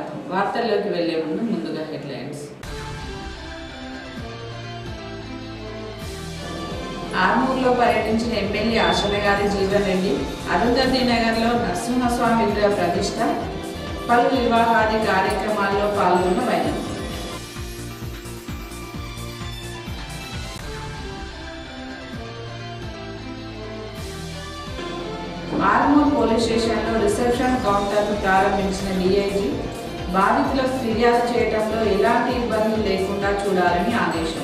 స్వాగతం వార్తల్లోకి వెళ్లే ముందు ముందుగా హెడ్లైన్స్ ఆర్మూర్లో పర్యటించిన ఎమ్మెల్యే ఆశలగారి జీవన్ రెడ్డి అరుంధతి నగర్లో నరసింహస్వామి విగ్రహ ప్రతిష్ట పలు వివాహాది కార్యక్రమాల్లో పాల్గొన్న వైనం ఆర్మూర్ పోలీస్ స్టేషన్లో రిసెప్షన్ కౌంటర్ను ప్రారంభించిన డీఐజీ బాధితులకు ఫిర్యాదు చేయడంలో ఎలాంటి ఇబ్బందులు లేకుండా చూడాలని ఆదేశం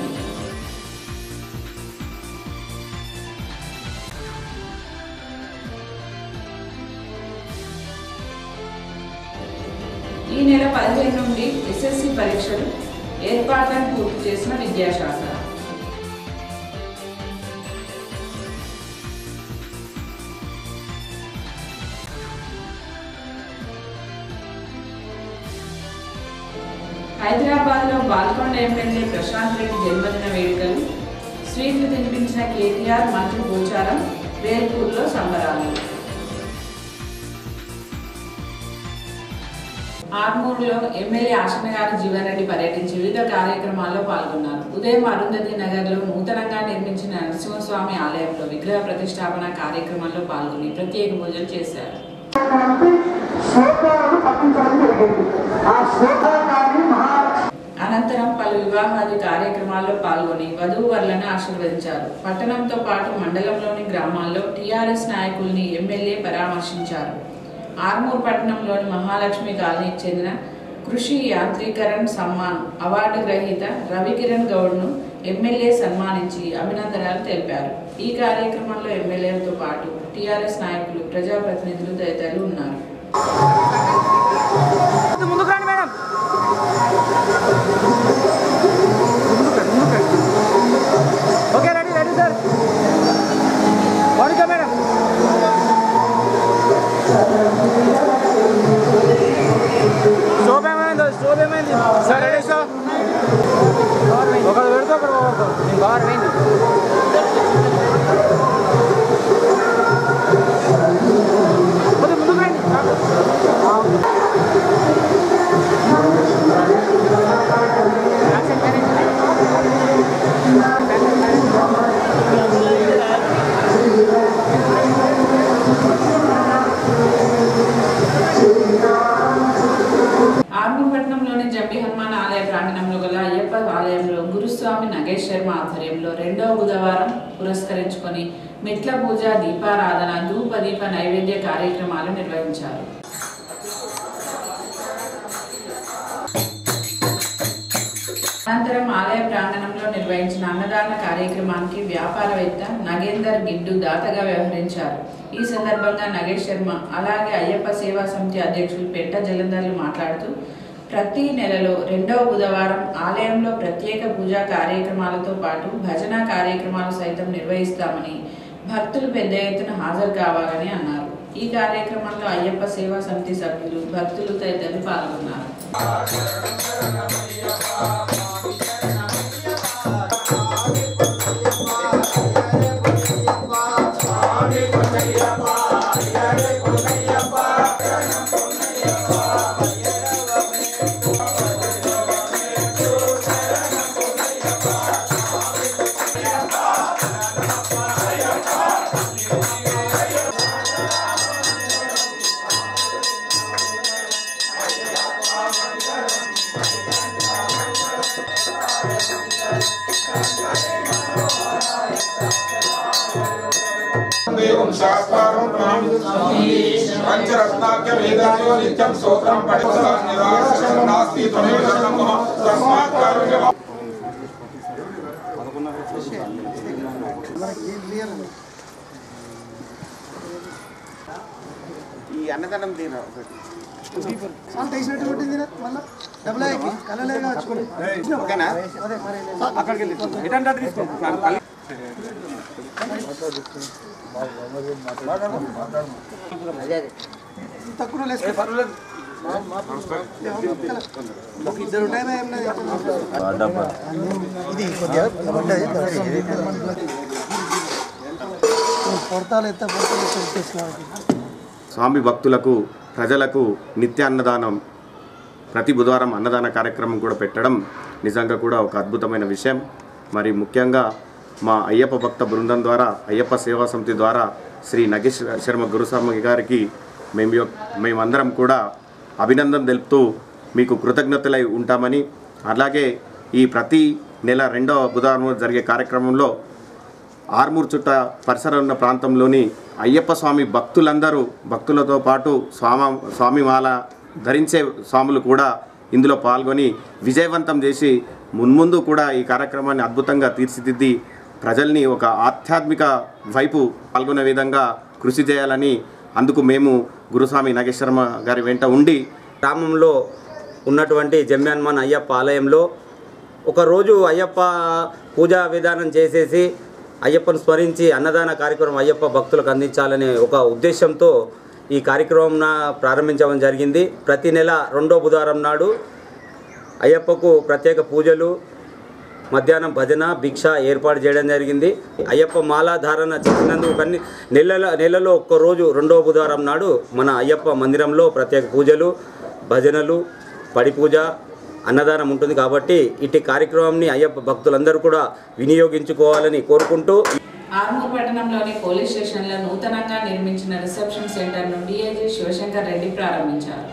ఈ నెల పదిహేను నుండి ఎస్ఎస్సి పరీక్షలు ఏర్పాట్లను పూర్తి చేసిన విద్యాశాఖ హైదరాబాద్లో బాల్కొండ ఎమ్మెల్యే ప్రశాంత్ రెడ్డి జన్మదిన వేడుకలు స్వీట్లు తినిపించిన కేటీఆర్ మంత్రి గోచారం వేల్పూర్లో సంబరాలు ఆర్మూర్లో ఎమ్మెల్యే ఆశనగారి జీవన్ రెడ్డి పర్యటించి వివిధ కార్యక్రమాల్లో పాల్గొన్నారు ఉదయం అరుంధతి నగర్లో నూతనంగా నిర్మించిన నరసింహస్వామి ఆలయంలో విగ్రహ ప్రతిష్టాపన కార్యక్రమంలో పాల్గొని ప్రత్యేక పూజలు చేశారు శ్లోకాలను పఠించడం జరిగింది ఆ శ్లోకాన్ని మహాలక్ష్మి అనంతరం పలు వివాహాది కార్యక్రమాల్లో పాల్గొని వధూవరులను ఆశీర్వదించారు పట్టణంతో పాటు మండలంలోని గ్రామాల్లో టీఆర్ఎస్ నాయకుల్ని ఎమ్మెల్యే పరామర్శించారు ఆర్మూర్ పట్టణంలోని మహాలక్ష్మి కాలనీకి చెందిన కృషి యాంత్రీకరణ్ సమ్మాన్ అవార్డు గ్రహీత రవికిరణ్ గౌడ్ను ఎమ్మెల్యే సన్మానించి అభినందనలు తెలిపారు ఈ కార్యక్రమంలో ఎమ్మెల్యేలతో పాటు టీఆర్ఎస్ నాయకులు ప్రజాప్రతినిధులు తదితరులు ఉన్నారు ముందుకు రండి madam okay ready ready sir Mounika madam stop ఏమైంది స్టోప్ ఏమైంది సార్ రెడీ సార్ ఒకటి పెడితే ఒకటి పోగొడతాం నేను బాగా పోయింది కొద్దిగా ముందుకు రండి ఆర్మూర్పట్నంలోని జంబి హనుమాన్ ఆలయ ప్రాంగణంలో గల అయ్యప్ప ఆలయంలో గురుస్వామి నగేష్ శర్మ ఆధ్వర్యంలో రెండవ బుధవారం పురస్కరించుకొని మెట్ల పూజ దీపారాధన ధూప దీప నైవేద్య కార్యక్రమాలు నిర్వహించారు అనంతరం ఆలయ ప్రాంగణంలో నిర్వహించిన అన్నదాన కార్యక్రమానికి వ్యాపారవేత్త నగేందర్ గిడ్డు దాతగా వ్యవహరించారు ఈ సందర్భంగా నగేష్ శర్మ అలాగే అయ్యప్ప సేవా సమితి అధ్యక్షులు పెట్ట జలంధర్లు మాట్లాడుతూ ప్రతి నెలలో రెండవ బుధవారం ఆలయంలో ప్రత్యేక పూజా కార్యక్రమాలతో పాటు భజన కార్యక్రమాలు సైతం నిర్వహిస్తామని భక్తులు పెద్ద ఎత్తున హాజరు కావాలని అన్నారు ఈ కార్యక్రమంలో అయ్యప్ప సేవా సమితి సభ్యులు భక్తులు తదితరులు పాల్గొన్నారు దేవం శాస్త్రం పంచరత్నాఖ్య వేదాయో నిత్యం స్తోత్రం పఠితం నిరాశం నాస్తి త్వమేవ శరణం మమ తస్మాత్ కారుణ్య ఈ అన్నదానం తీరా ఒకటి అంత వేసినట్టు కొట్టింది మళ్ళీ డబుల్ అయ్యి కలలే కావచ్చు ఓకేనా అక్కడికి వెళ్ళి ఎటంటే అటు తీసుకోండి తక్కువ లేసుకో ఒక ఇద్దరు ఉంటాయి ఏం లేదు ఇది కొద్దిగా పడ్డది పొడతాలు ఎత్త పొడతాలు ఎత్త స్వామి భక్తులకు ప్రజలకు నిత్య అన్నదానం ప్రతి బుధవారం అన్నదాన కార్యక్రమం కూడా పెట్టడం నిజంగా కూడా ఒక అద్భుతమైన విషయం మరి ముఖ్యంగా మా అయ్యప్ప భక్త బృందం ద్వారా అయ్యప్ప సేవా సమితి ద్వారా శ్రీ నగేష్ శర్మ గురుస్వామి గారికి మేము యొ- మేమందరం కూడా అభినందన తెలుపుతూ మీకు కృతజ్ఞతలై ఉంటామని అలాగే ఈ ప్రతి నెల రెండవ బుధవారం జరిగే కార్యక్రమంలో ఆర్మూర్ చుట్ట పరిసర ఉన్న ప్రాంతంలోని అయ్యప్ప స్వామి భక్తులందరూ భక్తులతో పాటు స్వామ స్వామిమాల ధరించే స్వాములు కూడా ఇందులో పాల్గొని విజయవంతం చేసి మున్ముందు కూడా ఈ కార్యక్రమాన్ని అద్భుతంగా తీర్చిదిద్ది ప్రజల్ని ఒక ఆధ్యాత్మిక వైపు పాల్గొనే విధంగా కృషి చేయాలని అందుకు మేము గురుస్వామి నాగేశ్వరమ గారి వెంట ఉండి గ్రామంలో ఉన్నటువంటి జమ్యాన్మాన్ అయ్యప్ప ఆలయంలో ఒకరోజు అయ్యప్ప పూజా విధానం చేసేసి అయ్యప్పను స్మరించి అన్నదాన కార్యక్రమం అయ్యప్ప భక్తులకు అందించాలనే ఒక ఉద్దేశంతో ఈ కార్యక్రమం ప్రారంభించడం జరిగింది ప్రతి నెల రెండో బుధవారం నాడు అయ్యప్పకు ప్రత్యేక పూజలు మధ్యాహ్నం భజన భిక్ష ఏర్పాటు చేయడం జరిగింది అయ్యప్ప మాల ధారణ చేసినందుకు కానీ నెలల నెలలో ఒక్కరోజు రెండవ బుధవారం నాడు మన అయ్యప్ప మందిరంలో ప్రత్యేక పూజలు భజనలు పడి పూజ అన్నదానం ఉంటుంది కాబట్టి ఇట్టి కార్యక్రమాన్ని అయ్యప్ప భక్తులందరూ కూడా వినియోగించుకోవాలని కోరుకుంటూ ఆర్మూర్ పట్టణంలోని పోలీస్ స్టేషన్లో నూతనంగా నిర్మించిన రిసెప్షన్ సెంటర్ను డీఐజీ శివశంకర్ రెడ్డి ప్రారంభించారు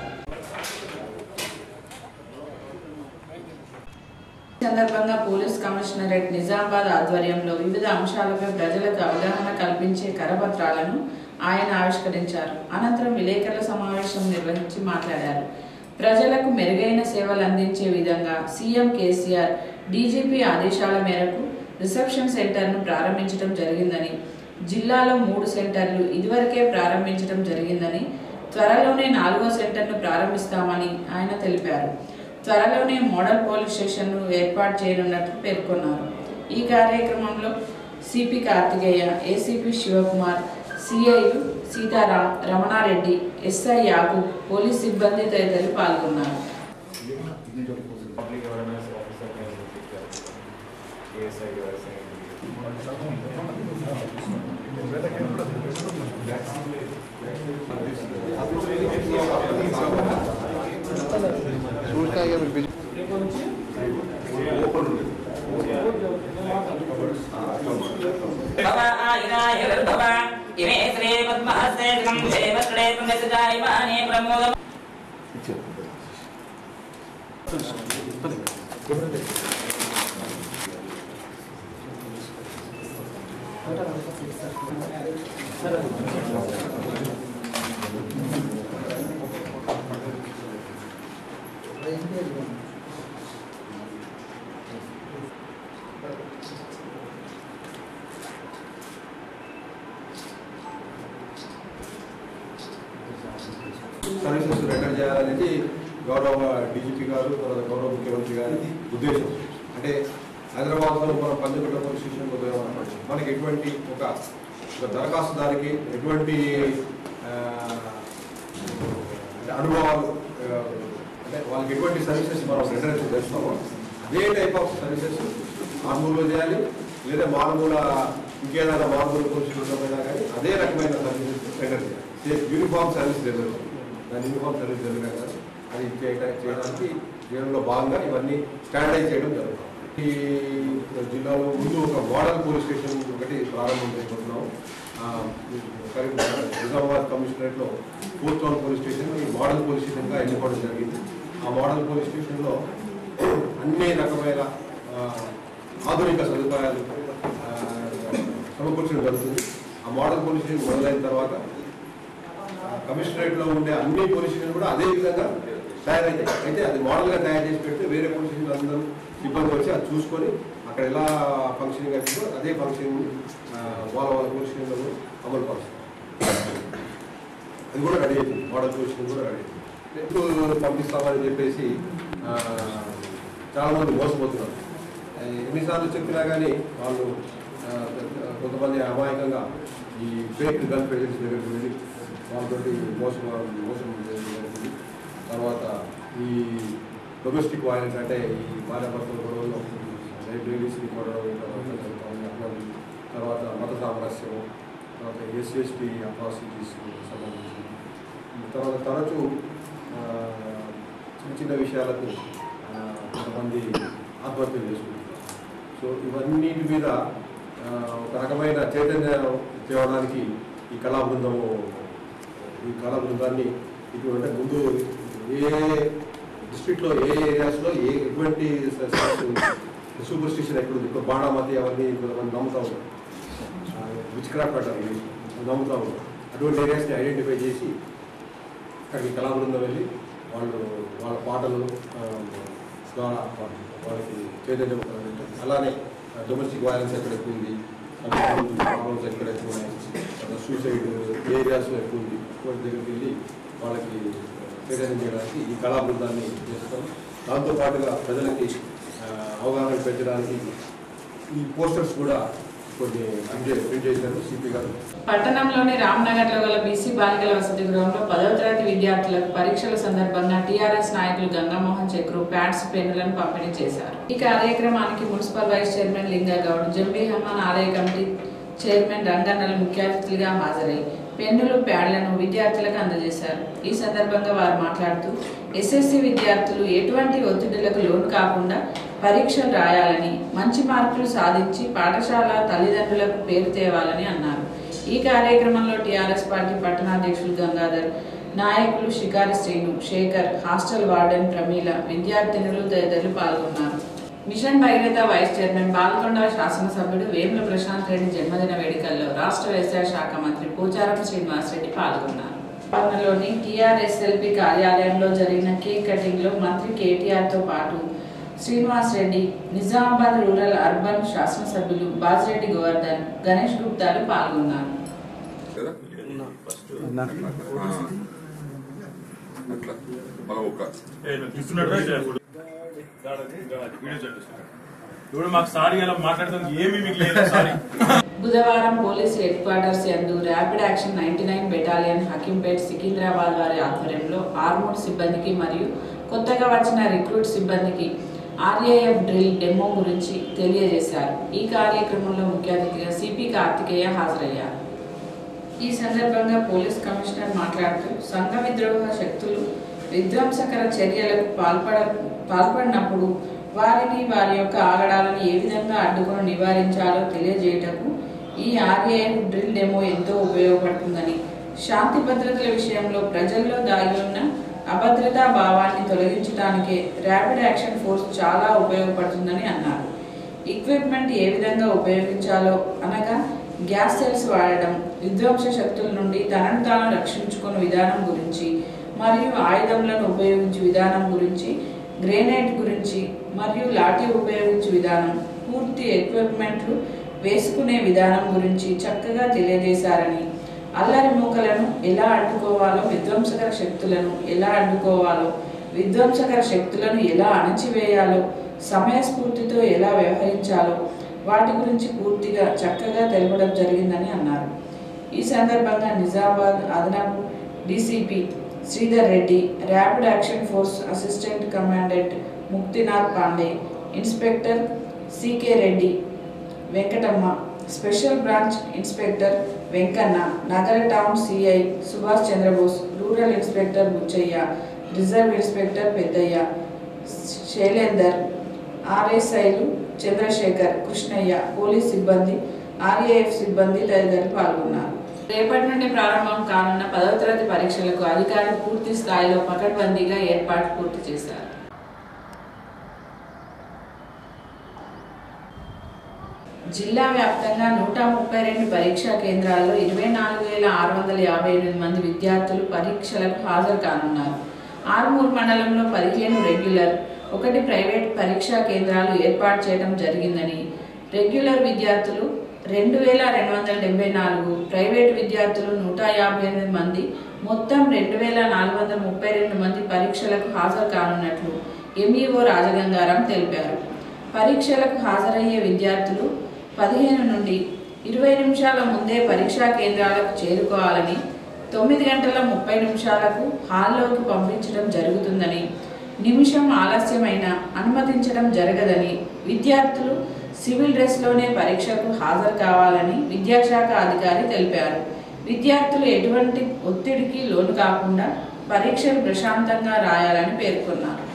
ఈ సందర్భంగా పోలీస్ కమిషనరేట్ నిజామాబాద్ ఆధ్వర్యంలో వివిధ అంశాలపై ప్రజలకు అవగాహన కల్పించే కరపత్రాలను ఆయన ఆవిష్కరించారు అనంతరం విలేకరుల సమావేశం నిర్వహించి మాట్లాడారు ప్రజలకు మెరుగైన సేవలు అందించే విధంగా సీఎం కేసీఆర్ డీజీపీ ఆదేశాల మేరకు రిసెప్షన్ సెంటర్ను ప్రారంభించడం జరిగిందని జిల్లాలో మూడు సెంటర్లు ఇదివరకే ప్రారంభించడం జరిగిందని త్వరలోనే నాలుగో సెంటర్ను ప్రారంభిస్తామని ఆయన తెలిపారు త్వరలోనే మోడల్ పోలీస్ స్టేషన్ను ఏర్పాటు చేయనున్నట్లు పేర్కొన్నారు ఈ కార్యక్రమంలో సిపి కార్తికేయ ఏసీపీ శివకుమార్ సిఐలు సీతారాం రమణారెడ్డి ఎస్ఐ యాకూబ్ పోలీస్ సిబ్బంది తదితరులు పాల్గొన్నారు పబ్లిక్ అవేర్నెస్ ఆఫీసర్ ఏఎస్ఐ भव आयुराय भव इमे श्री पद्महस्ते गंधे वक्रे पुण्यसुजायमाने प्रमोद సర్వీసెస్ రిటర్న్ చేయాలనేది గౌరవ డీజీపీ గారు తర్వాత గౌరవ ముఖ్యమంత్రి గారి ఉద్దేశం అంటే హైదరాబాద్లో మనం పంజగుట్ట పోలీస్ స్టేషన్లో పోయామన్నమాట మనకి ఎటువంటి ఒక ఒక దరఖాస్తుదారికి ఎటువంటి ఆ, అంటే అనుభవాలు ఆ, అంటే వాళ్ళకి ఎటువంటి సర్వీసెస్ మనం రిటర్న్ చేస్తామో అదే టైప్ ఆఫ్ సర్వీసెస్ ఆర్మూర్లో చేయాలి లేదా మారుమూల ఇంకేదైనా మారుమూల పోలీస్ స్టేషన్లో కానీ అదే రకమైన సర్వీసెస్ రిటర్న్ చేయాలి సేమ్ యూనిఫామ్ సర్వీస్ డెలివరీ దాని యూనిఫామ్ సర్వీస్ డెలివరీ కదా అది చేయట- చేయడానికి చేయడంలో భాగంగా ఇవన్నీ స్టాండర్డైజ్ చేయడం జరుగుతుంది ఈ జిల్లాలో ముందు ఒక మోడల్ పోలీస్ స్టేషన్ ఒకటి ప్రారంభం చేసుకుంటున్నాం ఆ, కరీంనగర్ నిజామాబాద్ కమిషనరేట్లో ఫోర్త్ టౌన్ పోలీస్ స్టేషన్ ఈ మోడల్ పోలీస్ స్టేషన్గా ఎన్నుకోవడం జరిగింది ఆ మోడల్ పోలీస్ స్టేషన్లో అన్ని రకమైన ఆ, ఆధునిక సదుపాయాలు ఆ, సమకూర్చడం జరుగుతుంది ఆ మోడల్ పోలీస్ స్టేషన్ మొదలైన తర్వాత కమిషనరేట్ లో ఉండే అన్ని పోలీస్ స్టేషన్ కూడా అదే విధంగా తయారైతాయి అయితే అది మోడల్ గా తయారు చేసి పెడితే వేరే పోలీస్ స్టేషన్ అందరూ సిబ్బంది వచ్చి అది చూసుకొని అక్కడ ఎలా ఫంక్షనింగ్ అవుతుందో అదే ఫంక్షన్ వాళ్ళ వాళ్ళ పోలీస్ స్టేషన్లో కూడా అమలు పరుస్తారు అది కూడా రెడీ అవుతుంది మోడల్ పోలీస్ స్టేషన్ కూడా రెడీ అవుతుంది ఎప్పుడు పంపిస్తామని చెప్పేసి ఆ, చాలా మంది మోసపోతున్నారు ఆ, ఎన్నిసార్లు చెప్పినా కానీ వాళ్ళు ఆ, కొంతమంది అమాయకంగా ఈ ఫేక్ గన్ పేజెంట్స్ దగ్గరికి వెళ్ళి వాళ్ళతోటి మోసం మోసం చేయడం జరుగుతుంది. తర్వాత ఈ డొమెస్టిక్ వైలెన్స్ అంటే ఈ భార్యాభర్తల గొడవలు లైబ్రరీస్ని గొడవలు జరుగుతూ ఉంది అట్లాంటి తర్వాత మత సామరస్యం తర్వాత ఎస్సీ ఎస్టీ అట్రాసిటీస్ సంబంధించి తర్వాత తరచూ ఆ, చిన్న చిన్న విషయాలకు ఆ, కొంతమంది ఆత్మహత్యలు చేసుకుంటున్నారు సో ఇవన్నిటి మీద ఆ, ఒక రకమైన చైతన్యం తేవడానికి ఈ కళా బృందము ఈ కళా బృందాన్ని ఇప్పుడు అంటే ముందు ఏ డిస్ట్రిక్ట్లో ఏ ఏరియాస్లో ఏ ఎటువంటి సూపర్ స్టిషన్ ఎక్కడ ఉంది ఇప్పుడు బాణామతి అవన్నీ కొంతమంది నమ్ముతా ఉంటారు విచ్ క్రాఫ్ట్ అంటారు ఇవి. నమ్ముతా ఉంటారు అటువంటి ఏరియాస్ని ఐడెంటిఫై చేసి అక్కడికి కళా బృందం వెళ్ళి వాళ్ళు వాళ్ళ పాటలు ఆ, ద్వారా వాళ్ళకి చైతన్యం కలిగించడం. అలానే డొమెస్టిక్ వైలెన్స్ ఎక్కడ ఎక్కువ ఉంది ప్రాబ్లమ్స్ ఎక్కడ ఎక్కువ ఉన్నాయి సూసైడ్ ఏరియాస్లో ఎక్కువ ఉంది అటువంటి దగ్గరికి వెళ్ళి వాళ్ళకి చైతన్యం చేయడానికి ఈ కళా బృందాన్ని చేస్తాం దాంతో పాటుగా ప్రజలకి ఆ, అవగాహన పెంచడానికి ఈ పోస్టర్స్ కూడా కొన్ని ప్రింట్ ప్రింట్ చేశారు సిపి గారు పట్టణంలోని రామ్నగర్లో గల బీసీ బాలికల వసతి గృహంలో పదవ తరగతి విద్యార్థులకు పరీక్షల సందర్భంగా టీఆర్ఎస్ నాయకులు గంగామోహన్ చక్రు ప్యాడ్స్ పెన్నులను పంపిణీ చేశారు ఈ కార్యక్రమానికి మున్సిపల్ వైస్ చైర్మన్ లింగగౌడ్ జంబీ హమాన్ ఆలయ కమిటీ చైర్మన్ రంగన్నలు ముఖ్య అతిథులుగా హాజరై పెన్నులు ప్యాడ్లను విద్యార్థులకు అందజేశారు ఈ సందర్భంగా వారు మాట్లాడుతూ ఎస్ఎస్సి విద్యార్థులు ఎటువంటి ఒత్తిడులకు లోను కాకుండా పరీక్షలు రాయాలని మంచి మార్కులు సాధించి పాఠశాల తల్లిదండ్రులకు పేరు తేవాలని అన్నారు ఈ కార్యక్రమంలో టీఆర్ఎస్ పార్టీ పట్టణాధ్యక్షులు గంగాధర్ నాయకులు షికారి శ్రీను శేఖర్ హాస్టల్ వార్డెన్ ప్రమీల విద్యార్థినులు తదితరులు పాల్గొన్నారు mission Bhagiratha vice chairman Balkonda శాసనసభ్యుడు వేముల ప్రశాంత్ రెడ్డి జన్మదిన వేడుకల్లో రాష్ట్ర వ్యవసాయ శాఖ మంత్రి పోచారం శ్రీనివాస్ రెడ్డి పాల్గొన్నారు పట్టణంలోని టీఆర్ఎస్ఎల్పి కార్యాలయంలో జరిగిన కేక్ కటింగ్ లో మంత్రి కేటీఆర్ తో పాటు శ్రీనివాస్ రెడ్డి నిజామాబాద్ రూరల్ అర్బన్ శాసనసభ్యులు బాజిరెడ్డి గోవర్ధన్ గణేష్ గుప్తాలు పాల్గొన్నారు అట్లా మన ఒక్క ఇప్పుడు మాకు సారీ అలా మాట్లాడతాం ఏమి మీకు లేదు సారీ బుధవారం పోలీస్ హెడ్ క్వార్టర్స్ యందు rapid action ninety nine battalion Hakimpet Secunderabad వారి ఆధ్వర్యంలో ఆర్మూర్ సిబ్బందికి మరియు కొత్తగా వచ్చిన రిక్రూట్ సిబ్బందికి ఆర్ఏఎఫ్ డ్రిల్ డెమో గురించి తెలియజేశారు ఈ కార్యక్రమంలో ముఖ్య అతిథిగా సిపి కార్తికేయ హాజరయ్యారు ఈ సందర్భంగా పోలీస్ కమిషనర్ మాట్లాడుతూ సంఘ విద్రోహ శక్తులు విధ్వంసకర చర్యలకు పాల్పడ పాల్పడినప్పుడు వారిని వారి యొక్క ఆగడాలను ఏ విధంగా అడ్డుకొని నివారించాలో తెలియజేయటకు ఈ ఆర్ఏఎఫ్ డ్రిల్ డెమో ఎంతో ఉపయోగపడుతుందని శాంతి భద్రతల విషయంలో ప్రజల్లో దాగి ఉన్న అభద్రతా భావాన్ని తొలగించడానికే ర్యాపిడ్ యాక్షన్ ఫోర్స్ చాలా ఉపయోగపడుతుందని అన్నారు ఎక్విప్మెంట్ ఏ విధంగా ఉపయోగించాలో అనగా గ్యాస్ సెల్స్ వాడడం విధ్వంస శక్తుల నుండి తనను తాను రక్షించుకునే విధానం గురించి మరియు ఆయుధములను ఉపయోగించే విధానం గురించి గ్రేనైట్ గురించి మరియు లాఠీ ఉపయోగించే విధానం పూర్తి ఎక్విప్మెంట్లు వేసుకునే విధానం గురించి చక్కగా తెలియజేశారని అల్లరి మూకలను ఎలా అడ్డుకోవాలో విధ్వంసకర శక్తులను ఎలా అడ్డుకోవాలో విధ్వంసకర శక్తులను ఎలా అణచివేయాలో సమయస్ఫూర్తితో ఎలా వ్యవహరించాలో వాటి గురించి పూర్తిగా చక్కగా తెలపడం జరిగిందని అన్నారు ఈ సందర్భంగా నిజామాబాద్ అదనపు DCP Sridhar Reddy rapid action force assistant commandant Muktinath Pandey inspector CK Reddy Venkatamma special branch inspector Venkanna నగర town CI Subhash Chandrabose rural inspector Buchaiah reserve inspector Peddaiah Shailender ఆర్ఎస్ఐలు చంద్రశేఖర్ కృష్ణయ్య పోలీస్ సిబ్బంది ఆర్ఏఎఫ్ సిబ్బంది తదితరులు పాల్గొన్నారు రేపటి నుండి ప్రారంభం కానున్న పదవ తరగతి పరీక్షలకు అధికారులు పూర్తి స్థాయిలో పకడ్బందీగా ఏర్పాట్లు పూర్తి చేశారు జిల్లా వ్యాప్తంగా నూట ముప్పై రెండు పరీక్షా కేంద్రాల్లో ఇరవై నాలుగు వేల ఆరు వందల యాభై ఎనిమిది మంది విద్యార్థులు పరీక్షలకు హాజరు కానున్నారు ఆర్మూర్ మండలంలో పదిహేను రెగ్యులర్ ఒకటి ప్రైవేట్ పరీక్షా కేంద్రాలు ఏర్పాటు చేయడం జరిగిందని రెగ్యులర్ విద్యార్థులు రెండు వేల రెండు వందల డెబ్బై నాలుగు ప్రైవేట్ విద్యార్థులు నూట యాభై ఎనిమిది మంది మొత్తం రెండు వేల నాలుగు వందల ముప్పై రెండు మంది పరీక్షలకు హాజరు కానున్నట్లు ఎంఈఓ రాజగంగారాం తెలిపారు పరీక్షలకు హాజరయ్యే విద్యార్థులు పదిహేను నుండి ఇరవై నిమిషాల ముందే పరీక్షా కేంద్రాలకు చేరుకోవాలని తొమ్మిది గంటల ముప్పై నిమిషాలకు హాల్లోకి పంపించడం జరుగుతుందని నిమిషం ఆలస్యమైన అనుమతించడం జరగదని విద్యార్థులు సివిల్ డ్రెస్లోనే పరీక్షకు హాజరు కావాలని విద్యాశాఖ అధికారి తెలిపారు విద్యార్థులు ఎటువంటి ఒత్తిడికి లోను కాకుండా పరీక్షలు ప్రశాంతంగా రాయాలని పేర్కొన్నారు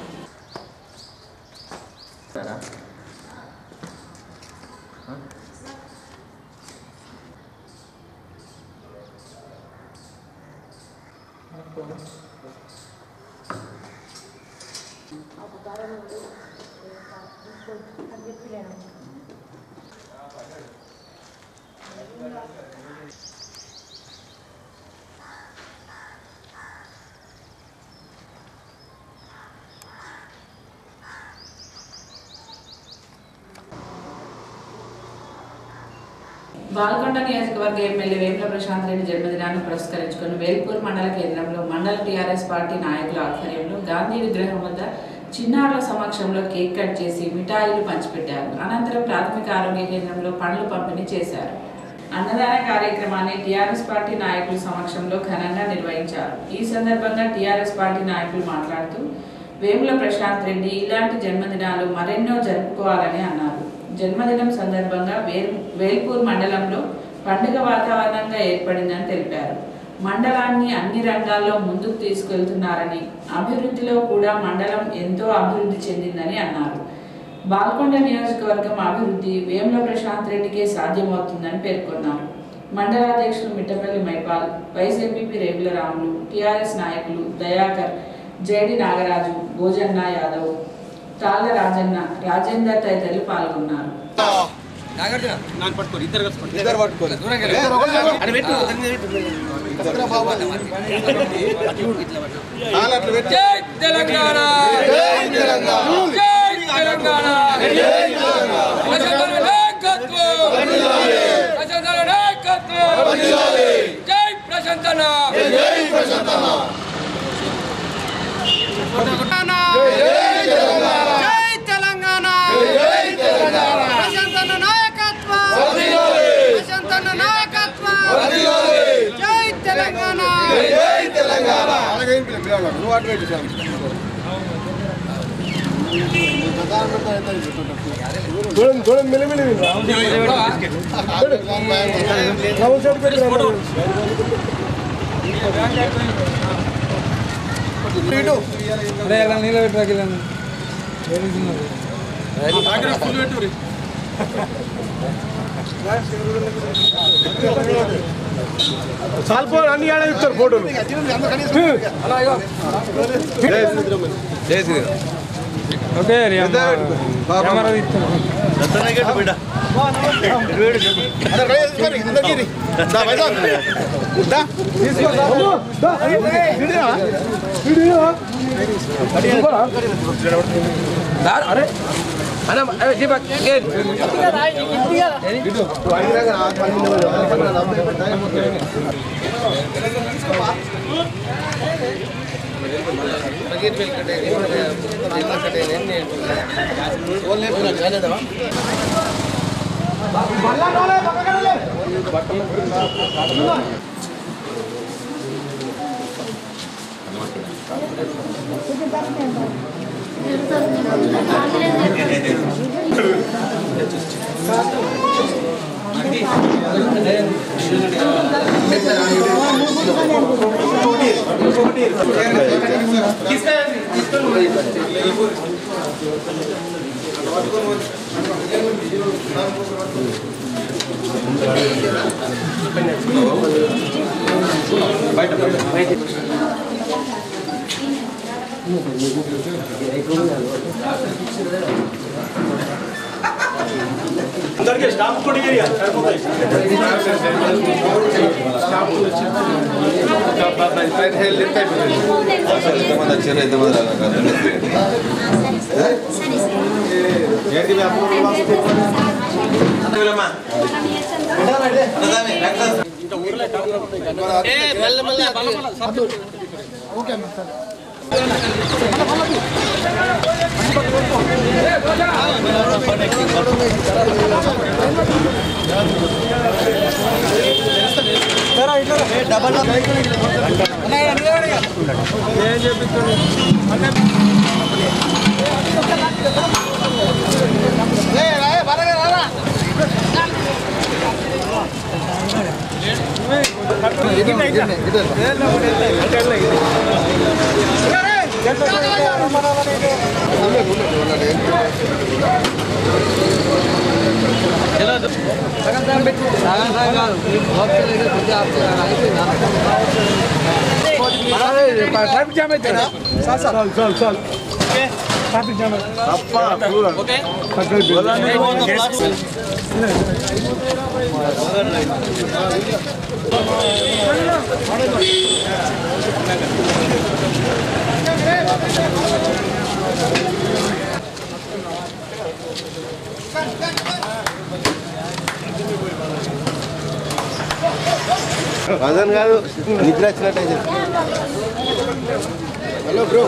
బాల్కొండ నియోజకవర్గ ఎమ్మెల్యే వేముల ప్రశాంత్ రెడ్డి జన్మదినాన్ని పురస్కరించుకుని వేల్పూర్ మండల కేంద్రంలో మండల టీఆర్ఎస్ పార్టీ నాయకుల ఆధ్వర్యంలో గాంధీ విగ్రహం వద్ద చిన్నారుల సమక్షంలో కేక్ కట్ చేసి మిఠాయిలు పంచిపెట్టారు అనంతరం ప్రాథమిక ఆరోగ్య కేంద్రంలో పండ్లు పంపిణీ చేశారు అన్నదాన కార్యక్రమాన్ని టీఆర్ఎస్ పార్టీ నాయకుల సమక్షంలో ఘనంగా నిర్వహించారు ఈ సందర్భంగా టీఆర్ఎస్ పార్టీ నాయకులు మాట్లాడుతూ వేముల ప్రశాంత్ రెడ్డి ఇలాంటి జన్మదినాలు మరెన్నో జరుపుకోవాలని అన్నారు జన్మదినం సందర్భంగా వేల్ వేల్పూర్ మండలంలో పండుగ వాతావరణంగా ఏర్పడిందని తెలిపారు మండలాన్ని అన్ని రంగాల్లో ముందుకు తీసుకెళ్తున్నారని అభివృద్ధిలో కూడా మండలం ఎంతో అభివృద్ధి చెందిందని అన్నారు బాల్కొండ నియోజకవర్గం అభివృద్ధి వేముల ప్రశాంత్ రెడ్డికే సాధ్యమవుతుందని పేర్కొన్నారు మండలాధ్యక్షులు Mittapalli Maipal vice MPP Regula Ramulu TRS నాయకులు దయాకర్ జేడి నాగరాజు భోజన్న యాదవ్ తాళ్ళ రాజన్న రాజేందర్ తదితరులు పాల్గొన్నారు జై తెలంగాణ జై తెలంగాణ జై తెలంగాణ జై తెలంగాణ ప్రజల నాయకత్వం ప్రజల నాయకత్వం జై ప్రశాంతన జై ప్రశాంతన జై తెలంగాణ జై తెలంగాణ ప్రశాంతన నాయకత్వం ప్రశాంతన నాయకత్వం జై తెలంగాణ జై తెలంగాణ అలాగే ఏం పిల్లలు నువ్వు అటు పెట్టి చూడండి చూడండి మిలిమిలి సాల్పో అన్ని ఆడ ఇస్తారు ఫోటోలు జై శ్రీరామ్ ఓకే కెమెరా అరే అన్న దీపక్ అందరికీ స్టాఫ్ కూడా ట్రాఫిక్ జామ్ అయితే సార్ సార్ చాలు చాలు ట్రాఫిక్ జామ్ ఓకే అదన్ కాదు నిద్ర వచ్చినట్టయితే hello bro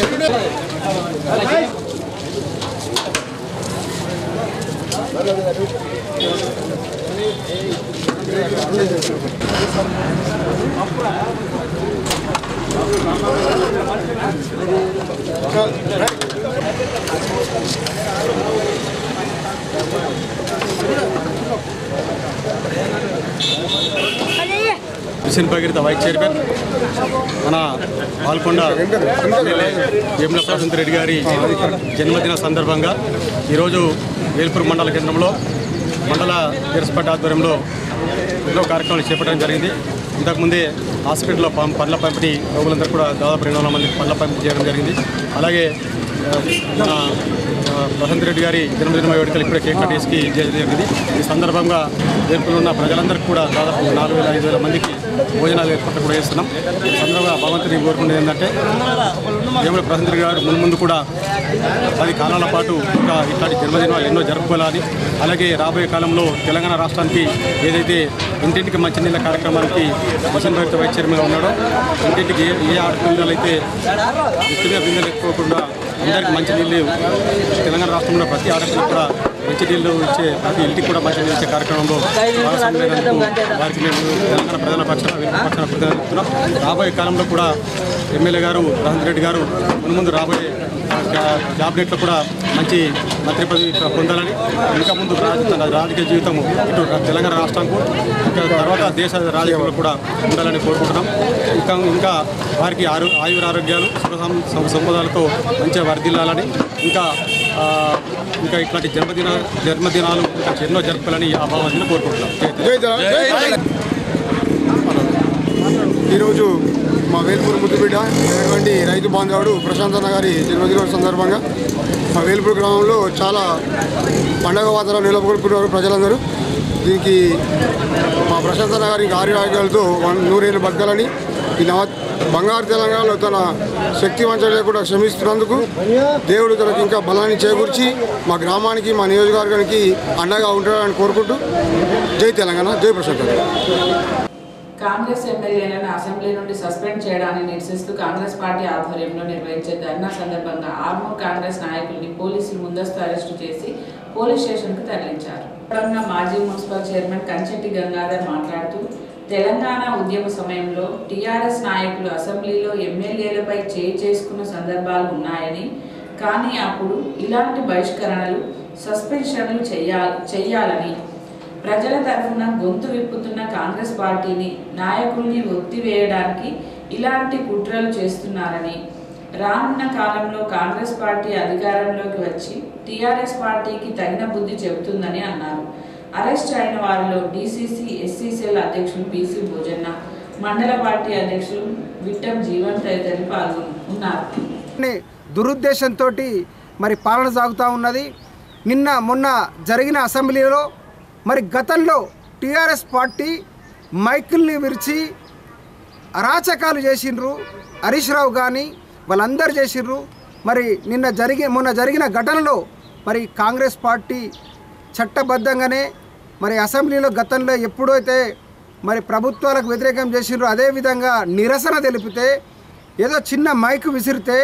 mission Bhagiratha vice chairman మన పాల్కొండ ఎమ్మెల్యే వేముల ప్రశాంత్ రెడ్డి గారి జన్మదిన సందర్భంగా ఈరోజు వేల్పూర్ మండల కేంద్రంలో మండల ఎరసపేట ఆధ్వర్యంలో ఎన్నో కార్యక్రమాలు చేపట్టడం జరిగింది ఇంతకుముందే హాస్పిటల్లో పం- పండ్ల పంపిణీ రోగులందరూ కూడా దాదాపు రెండు వందల మంది పండ్ల పంపిణీ చేయడం జరిగింది అలాగే ఆ, మన ఆ, ప్రశాంత్ రెడ్డి గారి జన్మదిన వేడుకలు ఇప్పుడే కేక్ కట్ వేసి చేయడం జరిగింది ఈ సందర్భంగా వేల్పూర్లో ఉన్న ప్రజలందరికీ కూడా దాదాపు నాలుగు వేల ఐదు వేల మందికి భోజనాలు ఏర్పాటు కూడా చేస్తున్నాం ఈ సందర్భంగా భగవంతుని కోరుకునేది ఏంటంటే వేముల ప్రశాంత్ రెడ్డి గారు ముందు ముందు కూడా పది కాలాల పాటు ఇంకా ఇట్లాంటి జన్మదినాలు ఎన్నో జరుపుకోవాలని అలాగే రాబోయే కాలంలో తెలంగాణ రాష్ట్రానికి ఏదైతే ఇంటింటికి మంచినీళ్ళ కార్యక్రమానికి మిషన్ భరిత వైస్ చైర్మన్గా ఉన్నాడో ఇంటింటికి ఏ ఏ ఆడపిల్లలు అయితే ఎత్తుగా బిందెలు ఎక్కువకుండా అందరికీ మంచినీళ్ళు తెలంగాణ రాష్ట్రంలో ప్రతి ఆడపిల్ల కూడా మంచినీళ్ళు ఇచ్చే ప్రతి ఇంటికి కూడా మంచినీళ్ళు ఇచ్చే కార్యక్రమంలో భాగస్వామ్యమైనందుకు వారికి మేము తెలంగాణ ప్రజల పక్షాన వీరి పక్షాన కృతజ్ఞతలు చెప్తున్నాం రాబోయే కాలంలో కూడా ఎమ్మెల్యే గారు ప్రశాంత్ రెడ్డి గారు ముందు ముందు రాబోయే క్యా- క్యాబినెట్లో కూడా మంచి మంత్రి పదవి పొందాలని ఇంకా ముందు రాజ- తన రాజకీయ జీవితం ఇటు తెలంగాణ రాష్ట్రానికి ఇంకా తర్వాత దేశ రాజకీయంలో కూడా ఉండాలని కోరుకుంటున్నాం ఇంకా ఇంకా వారికి ఆరు ఆయుర ఆరోగ్యాలు సుఖ సం- సం- సంపదలతో మంచిగా వర్ధిల్లాలని ఇంకా ఆ, ఇంకా ఇట్లాంటి జన్మదిన జన్మదినాలు ఇంకా ఎన్నో జరుపుకోవాలని ఆ భావాన్ని కోరుకుంటున్నాం జై తెలంగాణ. ఈరోజు మా వేల్పూర్ ముద్దుబిడ్డ అయినటువంటి రైతు బాంధవుడు ప్రశాంత్ అన్న గారి జన్మదినం సందర్భంగా మా వేల్పూర్ గ్రామంలో చాలా పండగ వాతావరణం నిలబడుకున్నారు ప్రజలందరూ దీనికి మా ప్రశాంత్ అన్న గారికి ఆరోగ్యాలతో వన్- నూరేళ్ళు బతకాలని ఈ నవ బంగారు తెలంగాణలో తన శక్తి వంచన లేకుండా శ్రమిస్తున్నందుకు దేవుడు తనకి ఇంకా బలాన్ని చేకూర్చి మా గ్రామానికి మా నియోజకవర్గానికి అండగా ఉంటాడని కోరుకుంటూ జై తెలంగాణ జై ప్రశాంత్ అన్న. కాంగ్రెస్ ఎమ్మెల్యేలను అసెంబ్లీ నుండి సస్పెండ్ చేయడాన్ని నిరసిస్తూ కాంగ్రెస్ పార్టీ ఆధ్వర్యంలో నిర్వహించే ధర్నా సందర్భంగా ఆర్మూర్ కాంగ్రెస్ నాయకుల్ని పోలీసులు ముందస్తు అరెస్టు చేసి పోలీస్ స్టేషన్కు తరలించారు సందర్భంగా మాజీ మున్సిపల్ చైర్మన్ కంచెట్టి గంగాధర్ మాట్లాడుతూ తెలంగాణ ఉద్యమ సమయంలో టీఆర్ఎస్ నాయకులు అసెంబ్లీలో ఎమ్మెల్యేలపై చేయి చేసుకున్న సందర్భాలు ఉన్నాయని కానీ అప్పుడు ఇలాంటి బహిష్కరణలు సస్పెన్షన్లు చెయ్యాల చెయ్యాలని ప్రజల తరఫున గొంతు విప్పుతున్న కాంగ్రెస్ పార్టీని నాయకుల్ని ఒత్తివేయడానికి ఇలాంటి కుట్రలు చేస్తున్నారని రానున్న కాలంలో కాంగ్రెస్ పార్టీ అధికారంలోకి వచ్చి టీఆర్ఎస్ పార్టీకి తగిన బుద్ధి చెబుతుందని అన్నారు అరెస్ట్ అయిన వారిలో డీసీసీ ఎస్సీసీఎల్ అధ్యక్షులు పీసీ భోజన్న మండల పార్టీ అధ్యక్షులు విట్టం జీవన్ తదితరులు పాల్గొన్నారు ఉన్నారు ని దురుద్దేశంతో మరి పాలన సాగుతూ ఉన్నది నిన్న మొన్న జరిగిన అసెంబ్లీలో మరి గతంలో టీఆర్ఎస్ పార్టీ మైకుల్ని విరిచి అరాచకాలు చేసిండ్రు హరీష్ రావు కానీ వాళ్ళందరూ చేసిండ్రు మరి నిన్న జరిగి మొన్న జరిగిన ఘటనలో మరి కాంగ్రెస్ పార్టీ చట్టబద్ధంగానే మరి అసెంబ్లీలో గతంలో ఎప్పుడైతే మరి ప్రభుత్వాలకు వ్యతిరేకం చేసిండ్రో అదేవిధంగా నిరసన తెలిపితే ఏదో చిన్న మైక్ విసిరితే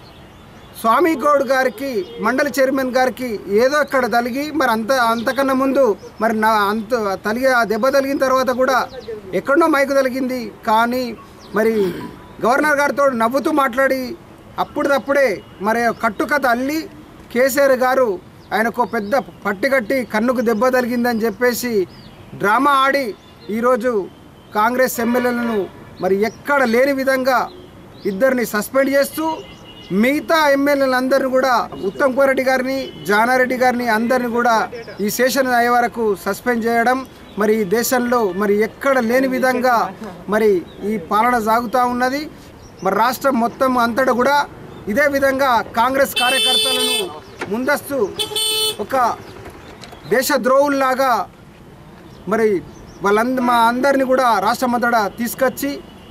స్వామి గౌడ్ గారికి మండలి చైర్మన్ గారికి ఏదో ఇక్కడ తలిగి మరి అంత అంతకన్నా ముందు మరి నా అంత తలిగి ఆ దెబ్బ తగిలిన తర్వాత కూడా ఎక్కడో మైకు తగిలింది కానీ మరి గవర్నర్ గారితో నవ్వుతూ మాట్లాడి అప్పుడప్పుడే మరి కట్టుకథ అల్లి కేసీఆర్ గారు ఆయనకు పెద్ద పట్టి కట్టి కన్నుకు దెబ్బ తగిలిందని చెప్పేసి డ్రామా ఆడి ఈరోజు కాంగ్రెస్ ఎమ్మెల్యేలను మరి ఎక్కడ లేని విధంగా ఇద్దరిని సస్పెండ్ చేస్తూ మిగతా ఎమ్మెల్యేలందరినీ కూడా ఉత్తమ్ కుమార్ రెడ్డి గారిని జానారెడ్డి గారిని అందరిని కూడా ఈ సెషన్ అయ్యే వరకు సస్పెండ్ చేయడం మరి ఈ దేశంలో మరి ఎక్కడ లేని విధంగా మరి ఈ పాలన సాగుతూ ఉన్నది మరి రాష్ట్రం మొత్తం అంతటా కూడా ఇదే విధంగా కాంగ్రెస్ కార్యకర్తలను ముందస్తు ఒక దేశద్రోహుల్లాగా మరి వాళ్ళంద మా అందరిని కూడా రాష్ట్రమంతటా తీసుకొచ్చి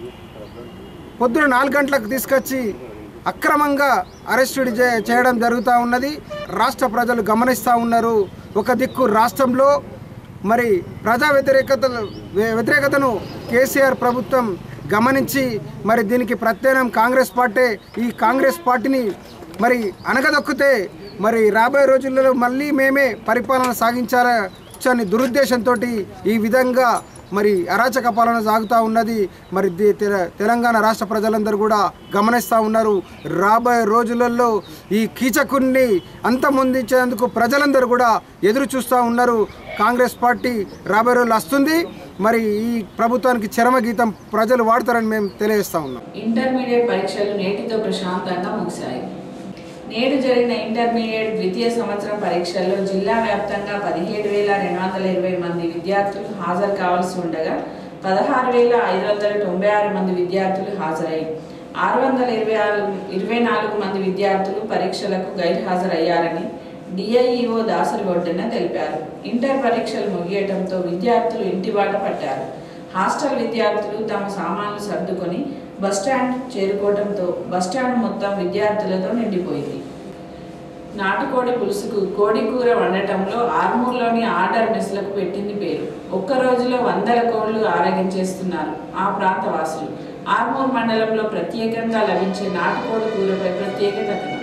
పొద్దున నాలుగు గంటలకు తీసుకొచ్చి అక్రమంగా అరెస్టు చే- చేయడం జరుగుతూ ఉన్నది రాష్ట్ర ప్రజలు గమనిస్తూ ఉన్నారు ఒక దిక్కు రాష్ట్రంలో మరి ప్రజా వ్యతిరేకత వ్యతిరేకతను కేసీఆర్ ప్రభుత్వం గమనించి మరి దీనికి ప్రత్యామ్నాయం కాంగ్రెస్ పార్టీ ఈ కాంగ్రెస్ పార్టీని మరి అనగదొక్కితే మరి రాబోయే రోజులలో మళ్ళీ మేమే పరిపాలన సాగించాలని దురుద్దేశంతో ఈ విధంగా మరి అరాచక పాలన సాగుతూ ఉన్నది మరి ది- తెల- తెలంగాణ రాష్ట్ర ప్రజలందరూ కూడా గమనిస్తూ ఉన్నారు రాబోయే రోజులలో ఈ కీచకుణ్ణి అంతమొందించేందుకు ప్రజలందరూ కూడా ఎదురు చూస్తూ ఉన్నారు కాంగ్రెస్ పార్టీ రాబోయే రోజులు వస్తుంది మరి ఈ ప్రభుత్వానికి చరమగీతం ప్రజలు వాడతారని మేము తెలియజేస్తా ఉన్నాం ఇంటర్మీడియట్ పరీక్షలు నేటితో ప్రశాంతంగా ముగిశాయి నేడు జరిగిన ఇంటర్మీడియట్ ద్వితీయ సంవత్సరం పరీక్షల్లో జిల్లా వ్యాప్తంగా పదిహేడు వేల రెండు వందల ఇరవై మంది విద్యార్థులు హాజరు కావాల్సి ఉండగా పదహారు వేల ఐదు వందల తొంభై ఆరు మంది విద్యార్థులు హాజరై ఆరు వందల ఇరవై ఆరు ఇరవై నాలుగు మంది విద్యార్థులు పరీక్షలకు గైర్హాజరయ్యారని డిఐఈఓ దాసరి ఒడ్డన తెలిపారు ఇంటర్ పరీక్షలు ముగియటంతో విద్యార్థులు ఇంటిబాట పట్టారు హాస్టల్ విద్యార్థులు తమ సామాన్లు సర్దుకొని బస్టాండ్ చేరుకోవడంతో బస్టాండ్ మొత్తం విద్యార్థులతో నిండిపోయింది నాటుకోడి పులుసుకు కోడి కూర వండటంలో ఆర్మూర్లోని ఆర్డర్ మెస్లకు పెట్టింది పేరు ఒక్క రోజులో వందల కోళ్లు ఆరగించేస్తున్నారు ఆ ప్రాంత వాసులు ఆర్మూర్ మండలంలో ప్రత్యేకంగా లభించే నాటుకోడి కూరపై ప్రత్యేక కథనం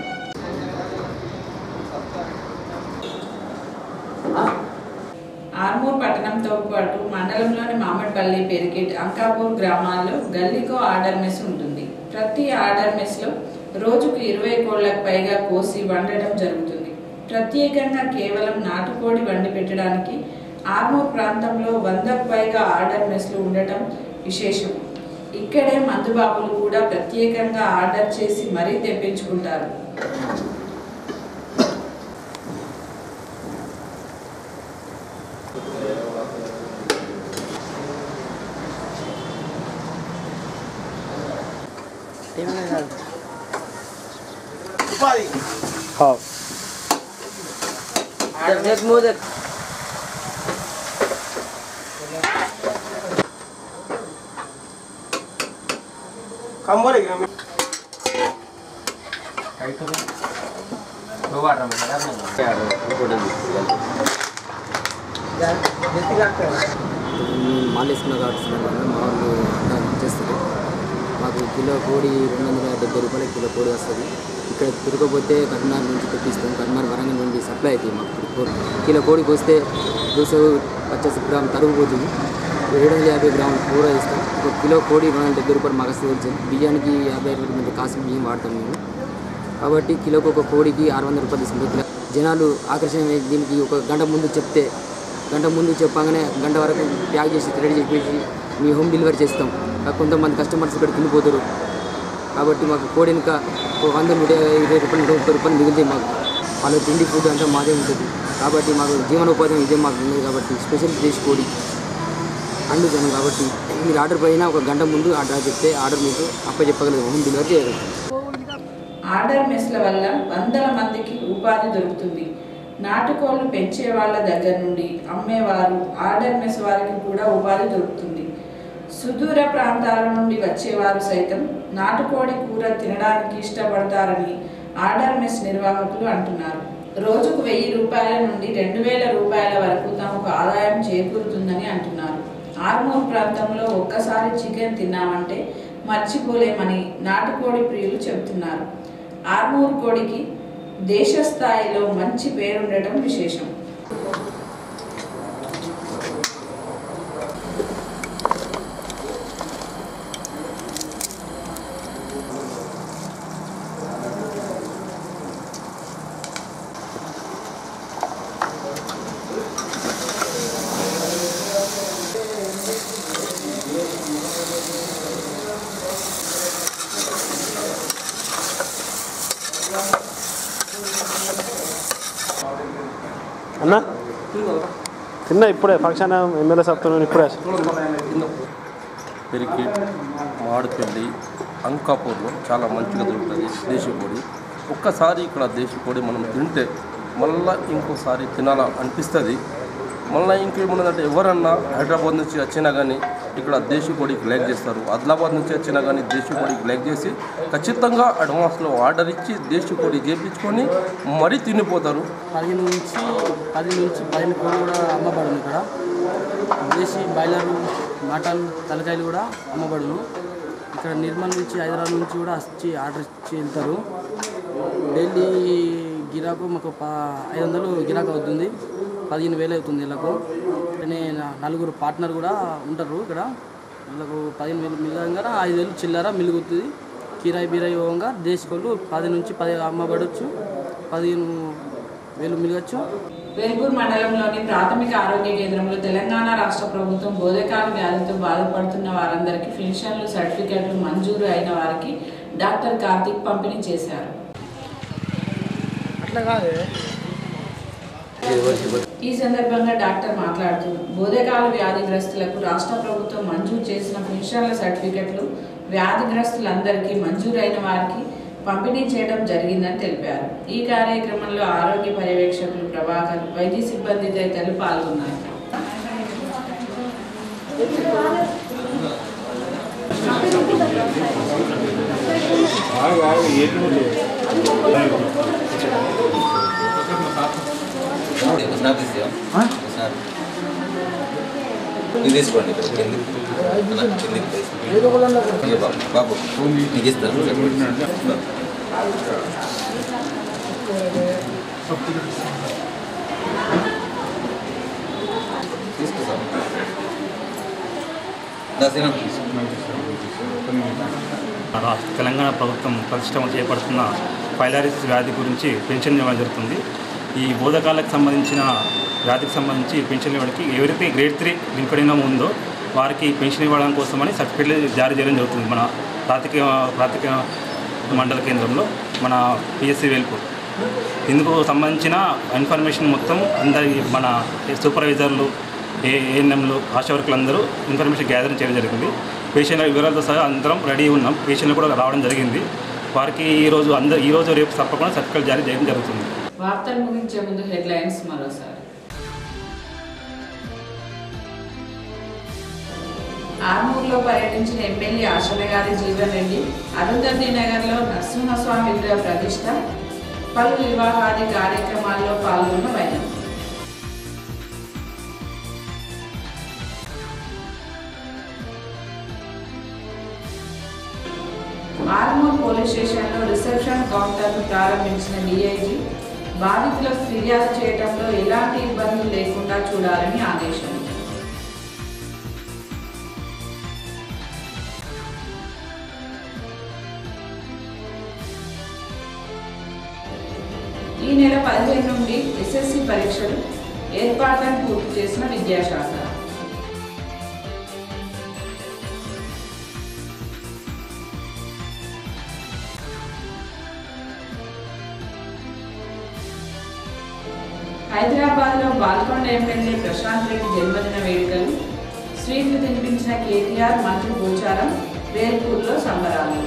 ఆర్మూర్ పట్టణంతో పాటు మండలంలోని మామిడిపల్లి పెరికెట్ అంకాపూర్ గ్రామాల్లో గల్లీకో ఆర్డర్ మెస్ ఉంటుంది ప్రతి ఆర్డర్ మెస్లో రోజుకు ఇరవై కోళ్లకు పైగా కోసి వండటం జరుగుతుంది ప్రత్యేకంగా కేవలం నాటుకోడి వండి పెట్టడానికి ఆర్మూర్ ప్రాంతంలో వందకు పైగా ఆర్డర్ మెస్లు ఉండటం విశేషం ఇక్కడే మందుబాబులు కూడా ప్రత్యేకంగా ఆర్డర్ చేసి మరీ తెప్పించుకుంటారు మాల్ వేసుకున్న కాబట్టి మా వాళ్ళు చేస్తారు మాకు కిలో కోడి రెండు వందల డెబ్బై రూపాయల కిలో కోడి వస్తుంది ఇక్కడ తిరగకపోతే కరీంనగర్ నుంచి తెప్పిస్తాం కరీంనగర్ వరంగల్ నుండి సప్లై అవుతుంది మాకు ఇక్కడ కోడి కిలో కోడికి వస్తే దోశ పచ్చేసి గ్రామ్ తరుగు పోతుంది ఏడు వందల యాభై గ్రాములు కూర ఇస్తాం ఒక కిలో కోడి రెండు వందల డెబ్బై రూపాయలు మాకు వస్తుంది బియ్యానికి యాభై రూపాయల మంది కాసిన బియ్యం వాడతాం మేము కాబట్టి కిలోకి ఒక కోడికి ఆరు వందల రూపాయలు తీసుకుంటాం కిలో జనాలు ఆకర్షణ దీనికి ఒక గంట ముందు చెప్తే గంట ముందు చెప్పగానే గంట వరకు ప్యాక్ చేసి రెడీ చేసి మీ హోమ్ డెలివరీ చేస్తాం కాకపోతే కొంతమంది కస్టమర్స్ ఇక్కడ తినిపోతారు కాబట్టి మాకు కోడి ఇంకా ఒక వంద నూట ఇరవై రూపాయలు నూట ముప్పై రూపాయలు మిగులుతాయి మాకు వాళ్ళ తిండి ఫుడ్ అంతా మాదే ఉంటుంది కాబట్టి మాకు జీవనోపాధి ఇదే మాకు ఉంది కాబట్టి స్పెషల్ దేశ్ కోడి అండుతాను కాబట్టి మీరు ఆర్డర్ పైన ఒక గంట ముందు ఆర్డర్ చెప్తే ఆర్డర్ మీకు అప్ప చెప్పగలరు హోమ్ డెలివరీ చేయగలరు ఆర్డర్ మెస్ల వల్ల వందల మందికి ఉపాధి దొరుకుతుంది నాటుకోళ్లు పెంచే వాళ్ళ దగ్గర నుండి అమ్మేవారు ఆర్డర్ మెస్ వారికి కూడా ఉపాధి దొరుకుతుంది సుదూర ప్రాంతాల నుండి వచ్చేవారు సైతం నాటుకోడి కూర తినడానికి ఇష్టపడతారని ఆర్డర్ మెస్ నిర్వాహకులు అంటున్నారు రోజుకు వెయ్యి రూపాయల నుండి రెండు వేల రూపాయల వరకు తమకు ఆదాయం చేకూరుతుందని అంటున్నారు ఆర్మూర్ ప్రాంతంలో ఒక్కసారి చికెన్ తిన్నామంటే మర్చిపోలేమని నాటుకోడి ప్రియులు చెబుతున్నారు ఆర్మూర్ కోడికి దేశ స్థాయిలో మంచి పేరుండటం విశేషం అన్న తిన్నా ఇప్పుడే ఫంక్షన్ ఎమ్మెల్యే సప్తాను ఇప్పుడే పెరికెట్ మామిడిపల్లి అంకాపూర్లో చాలా మంచిగా దొరుకుతుంది దేశీ కోడి ఒక్కసారి ఇక్కడ దేశీ కోడి మనం తింటే మళ్ళీ ఇంకోసారి తినాలా అనిపిస్తుంది మళ్ళీ ఇంకేమున్నదంటే ఎవరన్నా హైదరాబాద్ నుంచి వచ్చినా కానీ ఇక్కడ దేశీ కోడికి లైక్ చేస్తారు ఆదిలాబాద్ నుంచి వచ్చినా కానీ దేశీ కోడికి లైక్ చేసి ఖచ్చితంగా అడ్వాన్స్లో ఆర్డర్ ఇచ్చి దేశీ కోడి చేయించుకొని మరీ తినిపోతారు పదిహేను నుంచి పది నుంచి పదిహేను కోళ్ళు కూడా అమ్మబడును ఇక్కడ దేశీ బాయిలర్ మటన్ తలకాయలు కూడా అమ్మబడును ఇక్కడ నిర్మల్ నుంచి హైదరాబాద్ నుంచి కూడా వచ్చి ఆర్డర్ ఇచ్చి వెళ్తారు డైలీ గిరాకు మాకు ప ఐదు వందలు గిరాకు అవుతుంది పదిహేను వేలు అవుతుంది వీళ్ళకు అట్లనే నా- నలుగురు పార్ట్నర్ కూడా ఉంటారు ఇక్కడ వీళ్ళకు పదిహేను వేలు మిగతా ఐదు వేలు చిల్లర మిలుగుతుంది కిరాయి బీరాయి పోగా దేశకోళ్ళు పది నుంచి పది అమ్మబడవచ్చు పదిహేను వేలు మిలగచ్చు వేల్పూర్ మండలంలోని ప్రాథమిక ఆరోగ్య కేంద్రంలో తెలంగాణ రాష్ట్ర ప్రభుత్వం బోధకాల వ్యాధితో బాధపడుతున్న వారందరికీ పెన్షన్లు సర్టిఫికెట్లు మంజూరు అయిన వారికి డాక్టర్ కార్తీక్ పంపిణీ చేశారు అట్లా కాదే ఈ సందర్భంగా డాక్టర్ మాట్లాడుతూ బోధకాల వ్యాధిగ్రస్తులకు రాష్ట్ర ప్రభుత్వం మంజూరు చేసిన పెన్షన్ల సర్టిఫికెట్లు వ్యాధిగ్రస్తులందరికీ మంజూరైన వారికి పంపిణీ చేయడం జరిగిందని తెలిపారు ఈ కార్యక్రమంలో ఆరోగ్య పర్యవేక్షకులు ప్రభాకర్ వైద్య సిబ్బంది తదితరులు పాల్గొన్నారు ఇది తీసుకోండి ఇక్కడ కిందికి. అన్న, కిందికి తీసుకోండి. ఇదిగో బాబు, బాబు నీకు ఇస్తాను తీసుకుంటాం దర్శనం రా- తెలంగాణ ప్రభుత్వం ప్రతిష్టమ చేపడుతున్న పైలారిసిస్ వ్యాధి గురించి పెన్షన్ ఇవ్వడం జరుగుతుంది ఈ బోధకాలకు సంబంధించిన వ్యాధికి సంబంధించి పెన్షన్ ఇవ్వడానికి ఎవరైతే గ్రేడ్ త్రీ వినిపడినం ఉందో వారికి పెన్షన్ ఇవ్వడం కోసమని సర్టిఫికేట్లు జారీ చేయడం జరుగుతుంది మన ప్రాతిక ప్రాతిక మండల కేంద్రంలో మన పిఎస్సి వేల్పూర్ ఇందుకు సంబంధించిన ఇన్ఫర్మేషన్ మొత్తం అందరి మన సూపర్వైజర్లు ఏ ఏఎన్ఎంలు ఆశా వర్కులు అందరూ ఇన్ఫర్మేషన్ గ్యాదరింగ్ చేయడం జరిగింది పేషెంట్ల వివరాలతో సహా అందరం రెడీ ఉన్నాం పేషెంట్లు కూడా రావడం జరిగింది వారికి ఈరోజు అందరూ ఈరోజు రేపు తప్పకుండా సర్టిఫికేట్ జారీ చేయడం జరుగుతుంది వార్తలు ముగించే ముందు హెడ్లైన్స్ మరోసారి ఆర్మూర్లో పర్యటించిన ఎమ్మెల్యే ఆశలగారి జీవన్ రెడ్డి అరుంధతి నగర్లో నరసింహస్వామి విగ్రహ ప్రతిష్ట పలు వివాహాది కార్యక్రమాల్లో పాల్గొన్న వైద్యం ఆర్మూర్ పోలీస్ స్టేషన్లో రిసెప్షన్ కౌంటర్ను ప్రారంభించిన డీఐజీ బాధితులకు ఫిర్యాదు చేయడంలో ఎలాంటి ఇబ్బందులు లేకుండా చూడాలని ఆదేశం ఈ నెల పదిహేను నుండి ఎస్ఎస్సి పరీక్షలు ఏర్పాట్లను పూర్తి చేసిన విద్యాశాఖ హైదరాబాద్లో బాల్కొండ ఎమ్మెల్యే ప్రశాంత్ రెడ్డి జన్మదిన వేడుకలు స్వీట్లు తినిపించిన కేటీఆర్ మంత్రి గోచారం వేల్పూర్లో సంబరాలు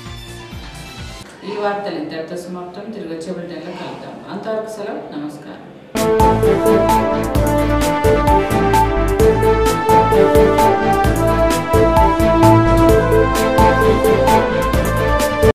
ఈ వార్తలు ఇంతటితో సమాప్తం తిరిగి వచ్చే బులెటిన్లో కలుద్దాం అంతవరకు సెలవు నమస్కారం